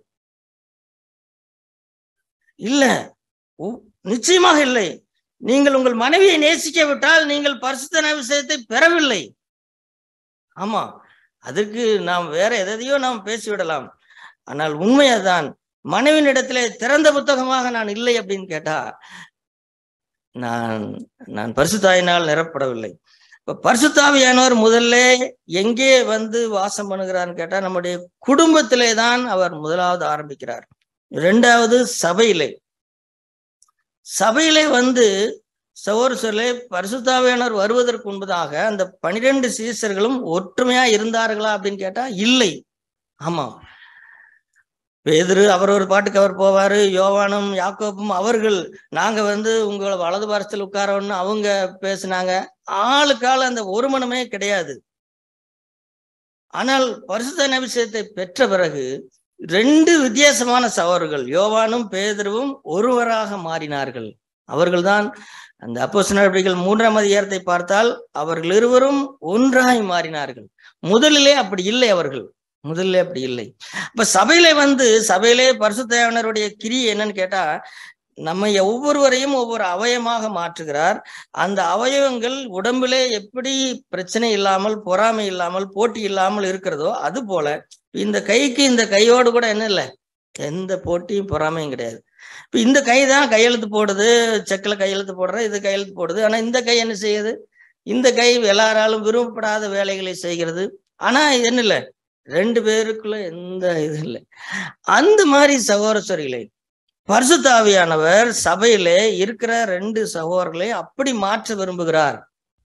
S1: இல்ல நிச்சயமாக இல்லை நீங்கள் உங்கள் மனைவியை நேசிக்க விட்டால் நீங்கள் பரிசுத்தன அபிஷேகத்தை பெறவில்லை ஆமா அதுக்கு நாம் வேற எதையோ நாம் பேசிவிடலாம் ஆனால் உண்மையதான் மனைவின் இடத்திலே திறந்த புத்தகமாக நான் இல்லை அப்படின்னு கேட்டா நான் நான் பரிசுத்தாயினால் நிரப்படவில்லை இப்ப பரிசுத்தாவியானவர் முதல்ல எங்கே வந்து வாசம் பண்ணுகிறார்னு கேட்டா நம்முடைய குடும்பத்திலே தான் அவர் முதலாவது ஆரம்பிக்கிறார் இரண்டாவது சபையிலே சபையிலே வந்து சகோர் சொல்லே பரிசுத்தாவியானவர் வருவதற்கு முன்பதாக அந்த பனிரெண்டு சீசர்களும் ஒற்றுமையா இருந்தார்களா அப்படின்னு கேட்டா இல்லை ஆமா பேதுரு அவர் ஒரு பாட்டுக்கு அவர் போவாரு யோவானும் யாக்கோப்பும் அவர்கள் நாங்க வந்து உங்களை வலது பாரசத்தில் உட்காரோன்னு அவங்க பேசினாங்க ஆளுக்கு ஆள் அந்த ஒருமனமே கிடையாது ஆனால் பரிசுத்த அபிஷேகத்தை பெற்ற பிறகு ரெண்டு வித்தியாசமான சவர்கள் யோவானும் பேதருவும் ஒருவராக மாறினார்கள் அவர்கள்தான் அந்த அப்போஸ் நடவடிக்கைகள் மூன்றாம் அதிகாரத்தை பார்த்தால் அவர்கள் இருவரும் ஒன்றாய் மாறினார்கள் முதலிலே அப்படி இல்லை அவர்கள் முதல்ல அப்படி இல்லை அப்ப சபையில வந்து சபையிலே பரிசுத்தேவனருடைய கிரி என்னன்னு கேட்டா நம்ம ஒவ்வொருவரையும் ஒவ்வொரு அவயமாக மாற்றுகிறார் அந்த அவயவங்கள் உடம்பிலே எப்படி பிரச்சனை இல்லாமல் பொறாமை இல்லாமல் போட்டி இல்லாமல் இருக்கிறதோ அது போல இந்த கைக்கு இந்த கையோடு கூட என்ன இல்லை எந்த போட்டியும் பொறாமையும் கிடையாது இப்ப இந்த கை தான் கையெழுத்து போடுது செக்கில் கையெழுத்து போடுற இது கையெழுத்து போடுது ஆனா இந்த கை என்ன செய்யுது இந்த கை எல்லாராலும் விரும்பப்படாத வேலைகளை செய்கிறது ஆனா இது என்ன இல்லை ரெண்டு பேருக்குள்ள எந்த இது இல்லை அந்த மாதிரி சகோதரர்களே பரிசுத்தாவியானவர் சபையிலே இருக்கிற ரெண்டு சகோதரர்களை அப்படி மாற்ற விரும்புகிறார்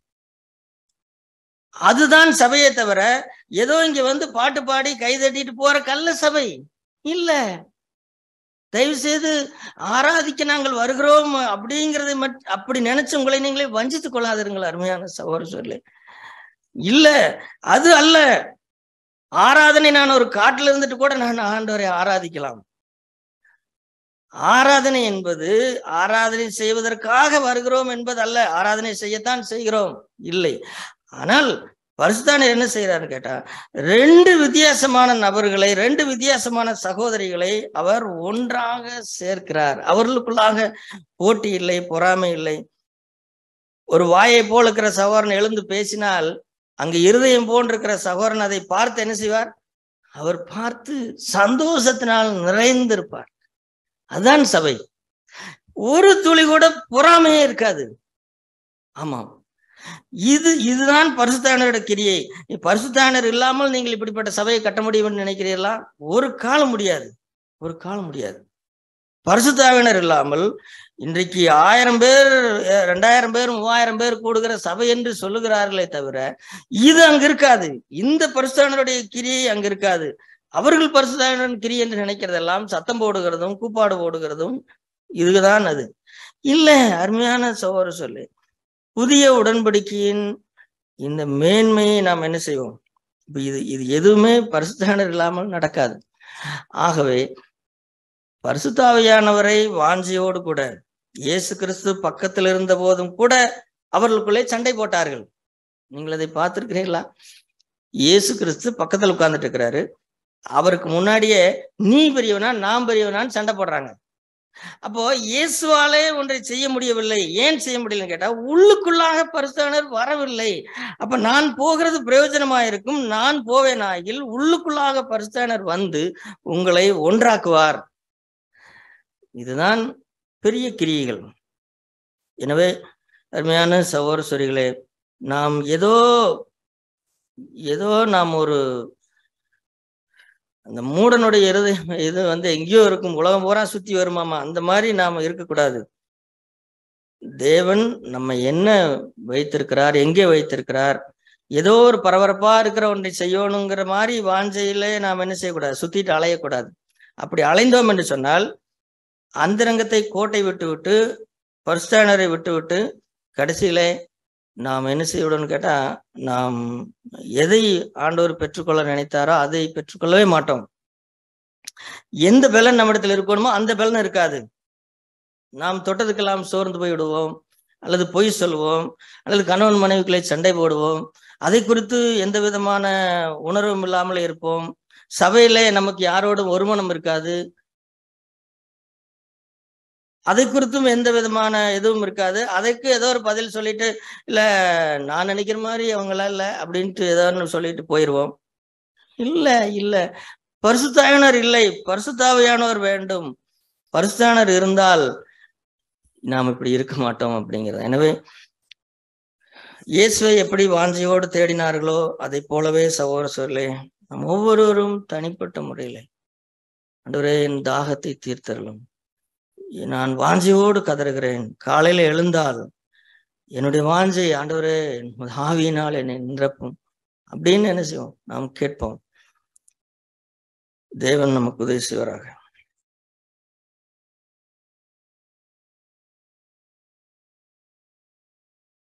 S1: அதுதான் சபையை தவிர ஏதோ இங்க வந்து பாட்டு பாடி கை தட்டிட்டு போற கல்ல சபை இல்ல தயவு செய்து ஆராதிக்க நாங்கள் வருகிறோம் அப்படிங்கறதை மட் அப்படி நினைச்சு உங்களை நீங்களே வஞ்சித்துக் கொள்ளாதிருங்கள் அருமையான சகோதரர்களே இல்ல அது அல்ல ஆராதனை நான் ஒரு காட்டுல இருந்துட்டு கூட நான் ஆண்டவரை ஆராதிக்கலாம் ஆராதனை என்பது ஆராதனை செய்வதற்காக வருகிறோம் என்பது அல்ல ஆராதனை செய்யத்தான் செய்கிறோம் இல்லை ஆனால் பரிசுத்தானர் என்ன செய்யறாருன்னு கேட்டா ரெண்டு வித்தியாசமான நபர்களை ரெண்டு வித்தியாசமான சகோதரிகளை அவர் ஒன்றாக சேர்க்கிறார் அவர்களுக்குள்ளாக போட்டி இல்லை பொறாமை இல்லை ஒரு வாயை போல் இருக்கிற சகோதரன் எழுந்து பேசினால் அங்கு இருதயம் போன்றிருக்கிற சகோதரன் அதை பார்த்து என்ன செய்வார் அவர் பார்த்து சந்தோஷத்தினால் நிறைந்திருப்பார் அதான் சபை ஒரு துளி கூட பொறாமையே இருக்காது ஆமாம் இது இதுதான் பரிசுத்தானரோட கிரியை பரிசுத்தானர் இல்லாமல் நீங்கள் இப்படிப்பட்ட சபையை கட்ட முடியும் என்று நினைக்கிறீர்களா ஒரு காலம் முடியாது ஒரு காலம் முடியாது பரிசுத்தாவினர் இல்லாமல் இன்றைக்கு ஆயிரம் பேர் ரெண்டாயிரம் பேர் மூவாயிரம் பேர் கூடுகிற சபை என்று சொல்லுகிறார்களே தவிர இது அங்க இருக்காது இந்த பரிசுத்தானருடைய கிரியை அங்க இருக்காது அவர்கள் பரிசுத்தான கிரி என்று நினைக்கிறதெல்லாம் சத்தம் போடுகிறதும் கூப்பாடு போடுகிறதும் இதுதான் அது இல்ல அருமையான சோறு சொல்லு புதிய உடன்படிக்கையின் இந்த மேன்மையை நாம் என்ன செய்வோம் இப்ப இது இது எதுவுமே பரிசுத்தானர் இல்லாமல் நடக்காது ஆகவே பரிசுத்தாவியானவரை வாஞ்சியோடு கூட இயேசு கிறிஸ்து பக்கத்தில் இருந்த போதும் கூட அவர்களுக்குள்ளே சண்டை போட்டார்கள் நீங்கள் அதை பார்த்திருக்கிறீங்களா இயேசு கிறிஸ்து பக்கத்தில் உட்கார்ந்துட்டு இருக்கிறாரு அவருக்கு முன்னாடியே நீ பெரியவனா நான் பெரியவனான்னு சண்டை போடுறாங்க அப்போ இயேசுவாலே ஒன்றை செய்ய முடியவில்லை ஏன் செய்ய முடியலன்னு கேட்டா உள்ளுக்குள்ளாக பரிசுத்தனர் வரவில்லை அப்ப நான் போகிறது பிரயோஜனமா இருக்கும் நான் போவேனாகில் உள்ளுக்குள்ளாக பரிசுத்தனர் வந்து உங்களை ஒன்றாக்குவார் இதுதான் பெரிய கிரியைகள் எனவே அருமையான சகோதரர்களே நாம் ஏதோ ஏதோ நாம் ஒரு அந்த மூடனுடைய இருதயம் இது வந்து எங்கேயோ இருக்கும் உலகம் பூரா சுத்தி வருமாமா அந்த மாதிரி நாம இருக்கக்கூடாது தேவன் நம்ம என்ன வைத்திருக்கிறார் எங்கே வைத்திருக்கிறார் ஏதோ ஒரு பரபரப்பா இருக்கிற ஒன்றை செய்யணுங்கிற மாதிரி வாஞ்சையிலே நாம் என்ன செய்யக்கூடாது சுத்திட்டு அலையக்கூடாது அப்படி அலைந்தோம் என்று சொன்னால் அந்தரங்கத்தை கோட்டை விட்டு விட்டு பரிஸ்தானரை விட்டு விட்டு கடைசியிலே நாம் என்ன செய்யணும்னு கேட்டா நாம் எதை ஆண்டவர் பெற்றுக்கொள்ள நினைத்தாரோ அதை பெற்றுக்கொள்ளவே மாட்டோம் எந்த பலன் நம்மிடத்தில் இருக்கணுமோ அந்த பலன் இருக்காது நாம் தொட்டதுக்கெல்லாம் சோர்ந்து போய் விடுவோம் அல்லது பொய் சொல்லுவோம் அல்லது கணவன் மனைவிகளை சண்டை போடுவோம் அதை குறித்து எந்த விதமான உணர்வும் இல்லாமல் இருப்போம் சபையில நமக்கு யாரோடும் ஒருமனம் இருக்காது அதை குறித்தும் எந்த விதமான எதுவும் இருக்காது அதற்கு ஏதோ ஒரு பதில் சொல்லிட்டு இல்ல நான் நினைக்கிற மாதிரி அவங்களாம் இல்ல அப்படின்ட்டு ஏதோ ஒன்று சொல்லிட்டு போயிடுவோம் இல்ல இல்ல பரிசுத்தாவினர் இல்லை பரிசுத்தாவையானவர் வேண்டும் பரிசுத்தானர் இருந்தால் நாம் இப்படி இருக்க மாட்டோம் அப்படிங்கிறது எனவே இயேசுவை எப்படி வாஞ்சையோடு தேடினார்களோ அதை போலவே சகோதர சொல்லே நம் ஒவ்வொருவரும் தனிப்பட்ட முறையில அன்றுவரே என் தாகத்தை தீர்த்தரலும் நான் வாஞ்சையோடு கதறுகிறேன் காலையில எழுந்தால் என்னுடைய வாஞ்சை ஆண்டவரே ஆவியினால் என்னை நிரப்பும் அப்படின்னு என்ன செய்வோம் நாம் கேட்போம் தேவன் நமக்கு உதவி செய்வராக